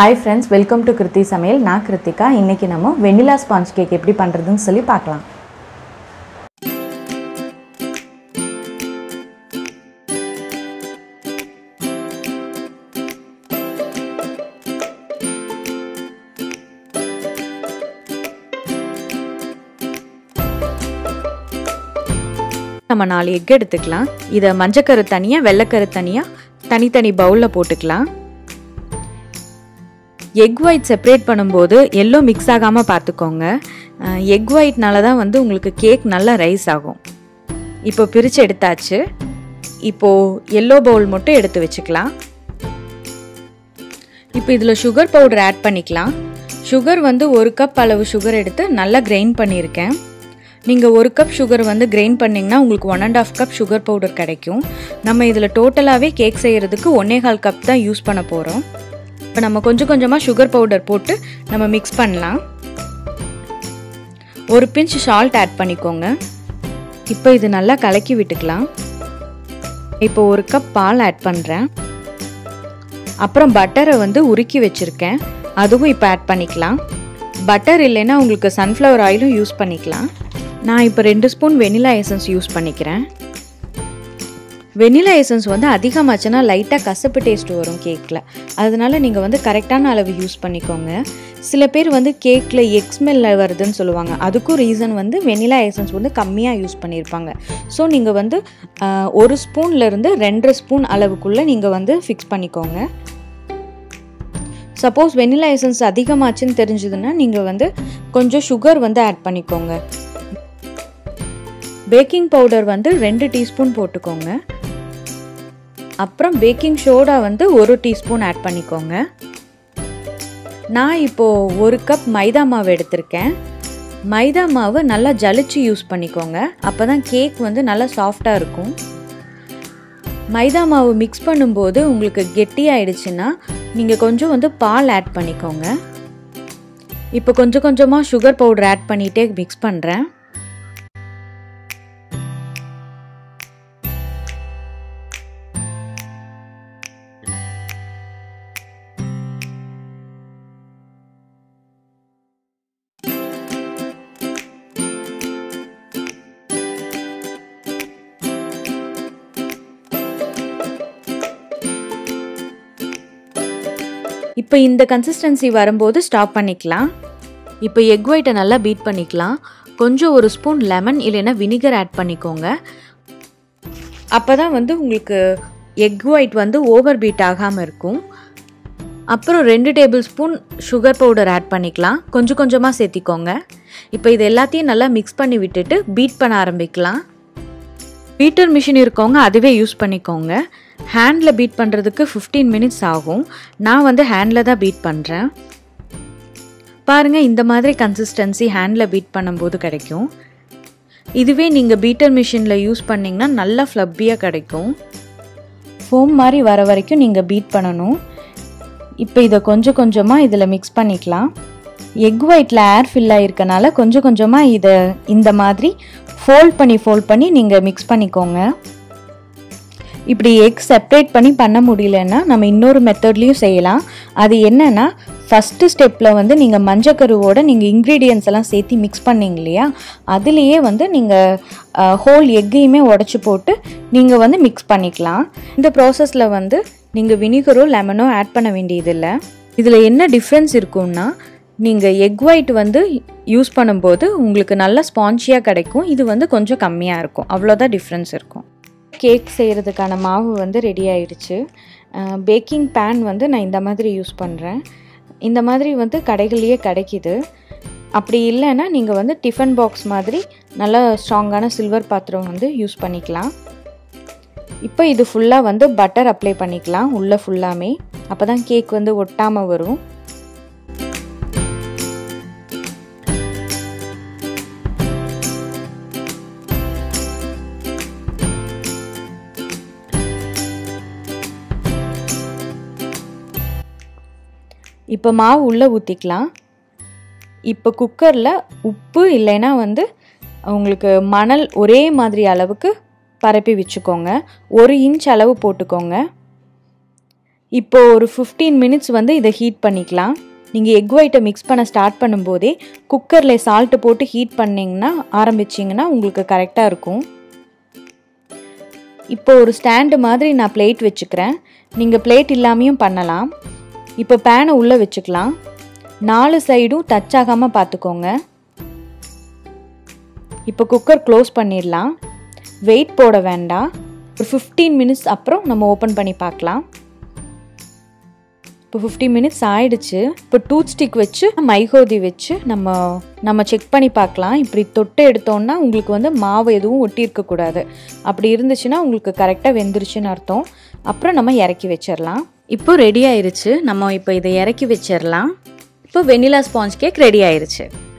hi friends welcome to Kiruthi Samayal நான் கிருத்திகா இன்றைக்கி நம்ம வெண்ணிலா ஸ்பாஞ்ச் கேக் எப்படி பண்ணுறதுன்னு சொல்லி பார்க்கலாம் நம்ம நாலு எக் எடுத்துக்கலாம் இதை மஞ்சக்கரு தனியாக வெள்ளைக்கரு தனியாக தனித்தனி பவுலில் போட்டுக்கலாம் எக் ஒயிட் செப்பரேட் பண்ணும்போது எல்லோ மிக்ஸ் ஆகாமல் பார்த்துக்கோங்க எக் ஒயிட்னால தான் வந்து உங்களுக்கு கேக் நல்லா ரைஸ் ஆகும் இப்போ பிரித்து எடுத்தாச்சு இப்போது எல்லோ பவுல் மட்டும் எடுத்து வச்சுக்கலாம் இப்போ இதில் சுகர் பவுடர் ஆட் பண்ணிக்கலாம் சுகர் வந்து ஒரு கப் அளவு சுகர் எடுத்து நல்லா கிரைண்ட் பண்ணியிருக்கேன் நீங்கள் ஒரு கப் சுகர் வந்து கிரைண்ட் பண்ணிங்கன்னா உங்களுக்கு one and half cup sugar powder கிடைக்கும் நம்ம இதில் டோட்டலாகவே கேக் செய்கிறதுக்கு ஒன்னே கால் கப் தான் யூஸ் பண்ண போகிறோம் இப்போ நம்ம கொஞ்சம் கொஞ்சமாக சுகர் பவுடர் போட்டு நம்ம மிக்ஸ் பண்ணலாம் ஒரு பிஞ்ச் சால்ட் ஆட் பண்ணிக்கோங்க இப்போ இது நல்லா கலக்கி விட்டுக்கலாம் இப்போ ஒரு கப் பால் ஆட் பண்ணுறேன் அப்புறம் பட்டரை வந்து உருக்கி வச்சுருக்கேன் அதுவும் இப்போ ஆட் பண்ணிக்கலாம் பட்டர் இல்லைன்னா உங்களுக்கு சன்ஃப்ளவர் ஆயிலும் யூஸ் பண்ணிக்கலாம் நான் இப்போ ரெண்டு ஸ்பூன் வெனிலா எசன்ஸ் யூஸ் பண்ணிக்கிறேன் வெனிலா எசன்ஸ் வந்து அதிகமாச்சுன்னா லைட்டாக கசப்பு டேஸ்ட் வரும் கேக்கில் அதனால நீங்கள் வந்து கரெக்டான அளவு யூஸ் பண்ணிக்கோங்க சில பேர் வந்து கேக்கில் எக் ஸ்மெல் வருதுன்னு சொல்லுவாங்க அதுக்கும் ரீசன் வந்து வெனிலா எசன்ஸ் வந்து கம்மியாக யூஸ் பண்ணியிருப்பாங்க ஸோ நீங்கள் வந்து ஒரு ஸ்பூன்லேருந்து ரெண்டரை ஸ்பூன் அளவுக்குள்ளே நீங்கள் வந்து ஃபிக்ஸ் பண்ணிக்கோங்க சப்போஸ் வெனிலா எசன்ஸ் அதிகமாச்சுன்னு தெரிஞ்சதுன்னா நீங்கள் வந்து கொஞ்சம் சுகர் வந்து ஆட் பண்ணிக்கோங்க பேக்கிங் பவுடர் வந்து ரெண்டு டீஸ்பூன் போட்டுக்கோங்க அப்புறம் பேக்கிங் சோடா வந்து ஒரு டீஸ்பூன் ஆட் பண்ணிக்கோங்க நான் இப்போது ஒரு கப் மைதா மாவு எடுத்திருக்கேன் மைதா மாவு நல்லா ஜலிச்சு யூஸ் பண்ணிக்கோங்க அப்போ தான் கேக் வந்து நல்லா சாஃப்டாக இருக்கும் மைதா மாவு மிக்ஸ் பண்ணும்போது உங்களுக்கு கெட்டி ஆயிடுச்சுன்னா நீங்கள் கொஞ்சம் வந்து பால் ஆட் பண்ணிக்கோங்க இப்போ கொஞ்சம் கொஞ்சமாக சுகர் பவுடர் ஆட் பண்ணிகிட்டே மிக்ஸ் பண்ணுறேன் இப்போ இந்த கன்சிஸ்டன்சி வரும்போது ஸ்டாப் பண்ணிக்கலாம் இப்போ எக் ஒயிட்டை நல்லா பீட் பண்ணிக்கலாம் கொஞ்சம் ஒரு ஸ்பூன் லெமன் இல்லைன்னா வினிகர் ஆட் பண்ணிக்கோங்க அப்போ தான் வந்து உங்களுக்கு எக் ஒயிட் வந்து ஓவர் பீட் ஆகாமல் இருக்கும் அப்புறம் ரெண்டு tablespoon sugar powder add பண்ணிக்கலாம் கொஞ்சம் கொஞ்சமாக சேர்த்திக்கோங்க இப்போ இது எல்லாத்தையும் நல்லா மிக்ஸ் பண்ணி விட்டுட்டு பீட் பண்ண ஆரம்பிக்கலாம் பீட்டர் மிஷின் இருக்கவங்க அதுவே யூஸ் பண்ணிக்கோங்க ஹேண்டில் பீட் பண்ணுறதுக்கு ஃபிஃப்டீன் மினிட்ஸ் ஆகும் நான் வந்து ஹேண்டில் தான் பீட் பண்ணுறேன் பாருங்கள் இந்த மாதிரி கன்சிஸ்டன்சி ஹேண்டில் பீட் பண்ணும்போது கிடைக்கும் இதுவே நீங்கள் பீட்டர் மிஷினில் யூஸ் பண்ணிங்கன்னா நல்லா ஃப்ளப்பியாக கிடைக்கும் ஃபோம் மாதிரி வர வரைக்கும் நீங்கள் பீட் பண்ணணும் இப்போ இதை கொஞ்சம் கொஞ்சமாக இதில் மிக்ஸ் பண்ணிக்கலாம் எக் ஒயிட்டில் ஏர் ஃபில் ஆகிருக்கனால கொஞ்சம் கொஞ்சமாக இதை இந்த மாதிரி ஃபோல்ட் பண்ணி ஃபோல்ட் பண்ணி நீங்கள் மிக்ஸ் பண்ணிக்கோங்க இப்படி எக் செப்ரேட் பண்ணி பண்ண முடியலன்னா நம்ம இன்னொரு மெத்தட்லேயும் செய்யலாம் அது என்னென்னா ஃபஸ்ட்டு ஸ்டெப்பில் வந்து நீங்கள் மஞ்சக்கருவோட நீங்கள் இன்க்ரீடியன்ஸ் எல்லாம் சேர்த்து மிக்ஸ் பண்ணீங்க இல்லையா அதுலேயே வந்து நீங்கள் ஹோல் எக்கையுமே உடச்சி போட்டு நீங்கள் வந்து மிக்ஸ் பண்ணிக்கலாம் இந்த ப்ராசஸில் வந்து நீங்கள் வினிகரோ லெமனோ ஆட் பண்ண வேண்டியதில்லை இதில் என்ன டிஃப்ரென்ஸ் இருக்கும்னா நீங்கள் எக் ஒயிட் வந்து யூஸ் பண்ணும்போது உங்களுக்கு நல்ல ஸ்பான்ச்சியாக கிடைக்கும் இது வந்து கொஞ்சம் கம்மியாக இருக்கும் அவ்வளோதான் டிஃப்ரென்ஸ் இருக்கும் கேக் செய்கிறதுக்கான மாவு வந்து ரெடி ஆயிடுச்சு பேக்கிங் பேன் வந்து நான் இந்த மாதிரி யூஸ் பண்ணுறேன் இந்த மாதிரி வந்து கடைகள்லேயே கிடைக்கிது அப்படி இல்லைன்னா நீங்கள் வந்து டிஃபன் பாக்ஸ் மாதிரி நல்ல ஸ்ட்ராங்கான சில்வர் பாத்திரம் வந்து யூஸ் பண்ணிக்கலாம் இப்போ இது ஃபுல்லாக வந்து பட்டர் அப்ளை பண்ணிக்கலாம் உள்ளே ஃபுல்லாமே அப்போ தான் கேக் வந்து ஒட்டாமல் வரும் இப்போ மாவு உள்ளே ஊற்றிக்கலாம் இப்போ குக்கரில் உப்பு இல்லைன்னா வந்து உங்களுக்கு மணல் ஒரே மாதிரி அளவுக்கு பரப்பி வச்சுக்கோங்க ஒரு இன்ச் அளவு போட்டுக்கோங்க இப்போ ஒரு ஃபிஃப்டீன் மினிட்ஸ் வந்து இதை ஹீட் பண்ணிக்கலாம் நீங்கள் எக் ஒயிட்டை மிக்ஸ் பண்ண ஸ்டார்ட் பண்ணும்போதே குக்கரில் சால்ட்டு போட்டு ஹீட் பண்ணிங்கன்னா ஆரம்பிச்சிங்கன்னா உங்களுக்கு கரெக்டாக இருக்கும் இப்போ ஒரு ஸ்டாண்டு மாதிரி நான் பிளேட் வச்சுக்கிறேன் நீங்கள் பிளேட் இல்லாமையும் பண்ணலாம் இப்போ பேனை உள்ளே வச்சுக்கலாம் நாலு சைடும் டச் ஆகாமல் பார்த்துக்கோங்க இப்போ குக்கர் க்ளோஸ் பண்ணிடலாம் வெயிட் போட வேண்டாம் ஒரு ஃபிஃப்டீன் மினிட்ஸ் அப்புறம் நம்ம ஓப்பன் பண்ணி பார்க்கலாம் இப்போ ஃபிஃப்டி மினிட்ஸ் ஆயிடுச்சு இப்போ டூத் ஸ்டிக் வச்சு மைகோதி வச்சு நம்ம நம்ம செக் பண்ணி பார்க்கலாம் இப்படி தொட்டு எடுத்தோம்னா உங்களுக்கு வந்து மாவு எதுவும் ஒட்டி இருக்கக்கூடாது அப்படி இருந்துச்சுன்னா உங்களுக்கு கரெக்டாக வெந்துருச்சுன்னு அர்த்தம் அப்புறம் நம்ம இறக்கி வச்சிடலாம் இப்போ ரெடி ஆயிருச்சு நம்ம இப்போ இதை இறக்கி வச்சிடலாம் இப்போ வெனிலா ஸ்பாஞ்ச் கேக் ரெடி ஆயிருச்சு